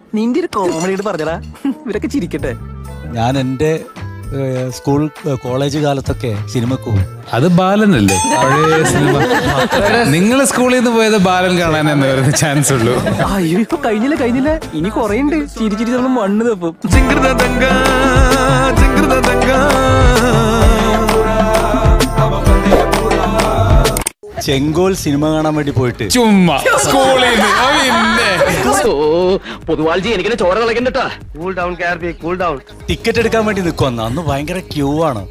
നിന്റെ ഒരു കോമഡിയോട് പറഞ്ഞടാ ഇവരൊക്കെ ചിരിക്കട്ടെ ഞാൻ എൻ്റെ ഏഹ്, സ്കൂൾ ഏഹ്, കോളേജ് കാലത്തൊക്കെ സിനിമക്ക് പോകും അത് ബാലനല്ലേ പഴയ സിനിമ നിങ്ങൾ സ്കൂളിൽ നിന്ന് പോയത് ബാലൻ കാണാൻ എന്ന് വരുന്ന ചാൻസ് ഉള്ളൂ അയ്യോ ഇപ്പൊ കഴിഞ്ഞില്ല കഴിഞ്ഞില്ല ഇനി കൊറേ ഉണ്ട് ചിരി ചിരി നമ്മൾ മണ്ണ് തപ്പും ചെങ്കോൽ സിനിമ കാണാൻ വേണ്ടി പോയിട്ട് ചുമ്മാ സ്കൂളിൽ നിന്ന് ആ, പിന്നെ പൊതുവാൾജി എനിക്കിനെ ചോര കളക്കണ്ടട്ടാ കൂൾ ഡൗൺ കാർബി കൂൾ ഡൗൺ ടിക്കറ്റ് എടുക്കാൻ വേണ്ടി നിൽക്കുവന്ന് അന്ന് ഭയങ്കര ക്യൂ ആണ്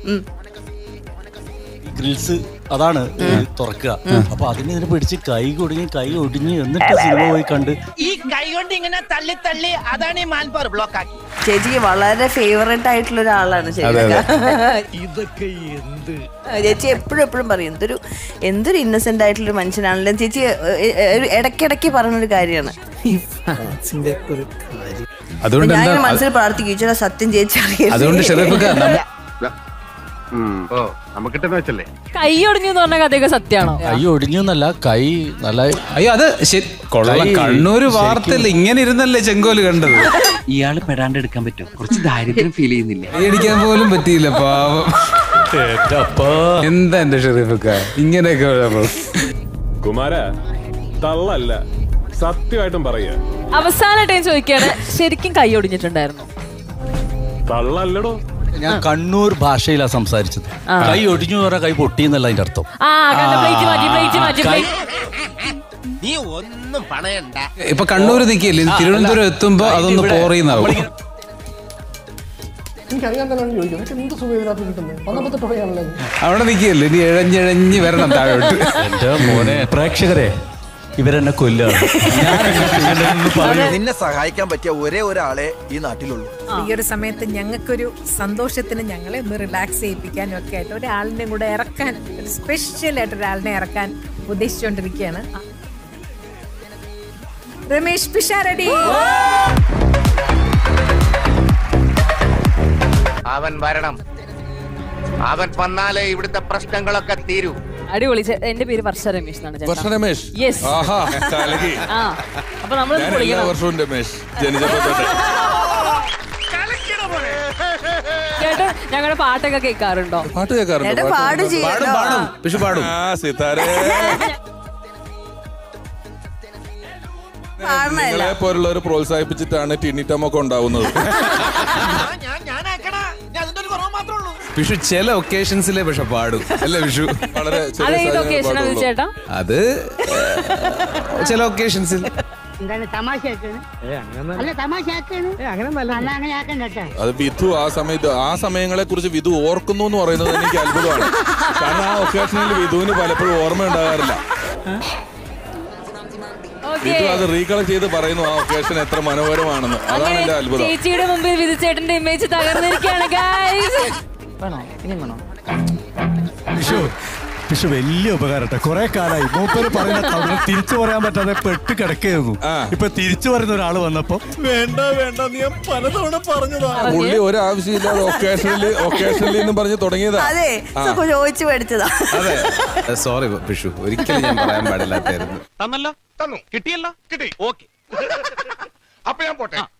ഗ്രിൽസ് അതാണ് ഈ തുറക്കുക അപ്പൊ അതിന് ഇതിനെ പിടിച്ച് കൈ കുടുങ്ങി കൈ ഒടിഞ്ഞ് എന്നിട്ട് സിനിമ പോയി കണ്ട് ഈ കൈ കൊണ്ട് ഇങ്ങനെ തള്ളി തള്ളി അതാണ് ഈ മാൽപ്പാർ ബ്ലോക്ക് ആക്കി ചേച്ചിക്ക് വളരെ ഫേവറേറ്റ് ആയിട്ടുള്ള ഒരാളാണ് അതെ, ശരി ചേച്ചി എപ്പോഴും എപ്പോഴും പറയും എന്തൊരു എന്തൊരു ഇന്നസെന്റ് ആയിട്ടുള്ള ഒരു മനുഷ്യനാണല്ലോ ചേച്ചി എ- എ- ഒരു ഇടയ്ക്കിടയ്ക്ക് പറഞ്ഞൊരു കാര്യമാണ് അതുകൊണ്ട് ഞാൻ എന്താ ഇങ്ങനെ മനസ്സിൽ പ്രാർത്ഥിക്കും ചേച്ചാ സത്യം ചേച്ചി അറിയരുത്. അതുകൊണ്ട് ഷെറഫിക്ക നമ്മ- ഓ നമുക്കിട്ടെന്ന് വെച്ചല്ലേ കൈ ഒടിഞ്ഞു എന്ന് പറഞ്ഞ കഥയൊക്കെ സത്യമാണോ കൈ ഒടിഞ്ഞു എന്നല്ല കൈ നല്ല അയ്യോ അത് ശരി കൊള്ളാം കൈ കണ്ണൂര് വാർത്തയിൽ ഇങ്ങനെ ഇരുന്നല്ലേ ചെങ്കോല് കണ്ടത് ഇയാള് പെടാണ്ട് എടുക്കാൻ പറ്റും കുറച്ച് ദാരിദ്ര്യം ഫീൽ ചെയ്യുന്നില്ല കൈയടിക്കാൻ പോലും പറ്റിയില്ല പാവം എന്താ എന്റെ ഷെറീഫക്ക ഇങ്ങനെയൊക്കെ ഉള്ളപ്പോൾ കുമാര തള്ളല്ല സത്യമായിട്ടും പറയുക അവസാന ടൈം ചോദിക്കാണ് ശരിക്കും കൈ ഒടിഞ്ഞിട്ടുണ്ടായിരുന്നു തള്ളല്ലടോ ഞാൻ കണ്ണൂർ ഭാഷയിലാണ് സംസാരിച്ചത് കൈ ഒടിഞ്ഞു എന്ന് പറഞ്ഞാൽ കൈ പൊട്ടി എന്നല്ല അതിന്റെ അർത്ഥം ആ കണ്ട പ്ലേറ്റ് മാറ്റി പ്ലേറ്റ് മാറ്റി കൈ- plate- നീ ഒന്നും പണയണ്ട ഇപ്പൊ കണ്ണൂര് നിൽക്കില്ലേ തിരുവനന്തപുരം എത്തുമ്പോ അതൊന്ന് ഇവിടെ പോറിയുന്നാവും നമ്മളിങ്ങനെ- അവിടെ നിൽക്കില്ലേ ഇനി ഇഴഞ്ഞിഴഞ്ഞ് വരണം താഴോട്ട് എന്റെ മോനെ പ്രേക്ഷകരെ ഇവരെന്നെ കൊല്ലാണ് ഞാൻ എന്നെ ചെയ്യണ്ടെന്ന് പറയും. നിന്നെ സഹായിക്കാൻ പറ്റിയ ഒരേ ഒരാളെ ഈ നാട്ടിലുള്ളൂ ഈ ഒരു സമയത്ത് ഞങ്ങൾക്കൊരു സന്തോഷത്തിന് ഞങ്ങളെ ഒന്ന് റിലാക്സ് ചെയ്യിപ്പിക്കാനും ഒക്കെ ആയിട്ട് ഒരാളിനെ കൂടെ ഇറക്കാൻ ഒരു സ്പെഷ്യൽ ആയിട്ട് ഒരാളിനെ ഇറക്കാൻ ഉദ്ദേശിച്ചുകൊണ്ടിരിക്കുകയാണ് രമേശ് പിഷാരടി അവൻ വരണം അവൻ വന്നാലേ ഇവിടുത്തെ പ്രശ്നങ്ങളൊക്കെ തീരൂ അടിപൊളി ചേ- എന്റെ പേര് വർഷ രമേശ് എന്നാണ് ചേട്ടാ രമേശ് യെസ് ആഹാ കലകി ആ അപ്പൊ നമ്മൾ ഞാൻ എല്ലാ വർഷവും രമേശ് ജനിച്ചപ്പോ തൊട്ട് ചേട്ടാ ഞങ്ങളുടെ പാട്ടൊക്കെ കേൾക്കാറുണ്ടോ പാട്ട് കേൾക്കാറുണ്ട് ചേട്ടാ പാട് ചെയ്യട്ടോ പക്ഷെ പാടും ആ സിതാരേ പാടണല്ല നിങ്ങളെ പോലുള്ളവർ പ്രോത്സാഹിപ്പിച്ചിട്ടാണ് ടിന്നിറ്റമൊക്കെ ഉണ്ടാവുന്നത് ഞാൻ ഞാനാക്കണ ഞാൻ അതിന്റെ ഒരു കുറവ് മാത്രമേ ഉള്ളൂ വിഷു ചില ഒക്കേഷൻസിലെ പക്ഷെ പാടും അല്ലേ വിഷു വളരെ ചെറിയ അത് ഏത് സാധനമേ ഒക്കേഷനാണ് പാടുള്ളൂ. ചേട്ടാ അത് ഏഹ്, ചില ഒക്കേഷൻസിൽ എന്താണ് തമാശ അല്ല തമാശ അങ്ങനെ ആക്കണ്ട അത് വിധു ആ സമയത്ത് ആ സമയങ്ങളെ കുറിച്ച് വിധു ഓർക്കുന്നു എന്ന് പറയുന്നത് എനിക്ക് അത്ഭുതമാണ് കാരണം ആ ഒക്കേഷനിൽ വിധുവിന് പലപ്പോഴും ഓർമ്മ ഉണ്ടാകാറില്ല ഓക്കെ വിധു അത് റീകളക്ട് ചെയ്ത് പറയുന്നു ആ ഒക്കേഷൻ എത്ര മനോഹരമാണെന്ന് അതാണ് എന്റെ അത്ഭുതം ചേച്ചിയുടെ മുമ്പിൽ വിധിച്ചേട്ടന്റെ ഇമേജ് തകർന്നിരിക്കുകയാണ് ഗൈസ് വിഷു വിഷു വലിയ ഉപകാരട്ടെ കുറെ കാലായി മൂപ്പര് പറയുന്ന കവിത തിരിച്ചു പറയാൻ പറ്റാതെ പെട്ട് കിടക്കുകയായിരുന്നു ആ. ഇപ്പൊ തിരിച്ചു പറയുന്ന ഒരാൾ വന്നപ്പോ വേണ്ട വേണ്ട നീ ഞാൻ പലതവണ പറഞ്ഞതാ പുള്ളി ഒരു ആവശ്യമില്ലാതെ ഒക്കേഷനിൽ ഒക്കേഷനിൽ എന്നും പറഞ്ഞ് തുടങ്ങിയതാ അതെ സുഖം ചോദിച്ചു പഠിച്ചതാ അതെ സോറി വിഷു ഒരിക്കലും ഞാൻ പറയാൻ പാടില്ലാത്തായിരുന്നു തന്നല്ലോ തന്നു കിട്ടിയല്ലോ കിട്ടി ഓക്കെ അപ്പൊ ഞാൻ പോട്ടെ